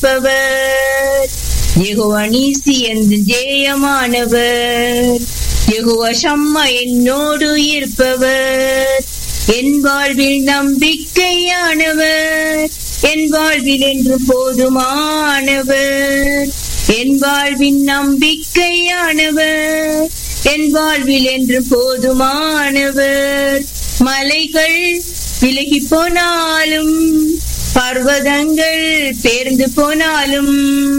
இருப்பவர் யெகோவா நீசி என்று ஜெயமானவர் யெகோவா சம்மா என்னோடு இருப்பவர் என் வாழ்வில் நம்பிக்கையானவர் என் வாழ்வில் என்று போதுமானவர் என் வாழ்வின் நம்பிக்கையானவர் என் வாழ்வில் என்று போதுமானவர் மலைகள் விலகி போனாலும் பர்வதங்கள் பேர்ந்து போனாலும்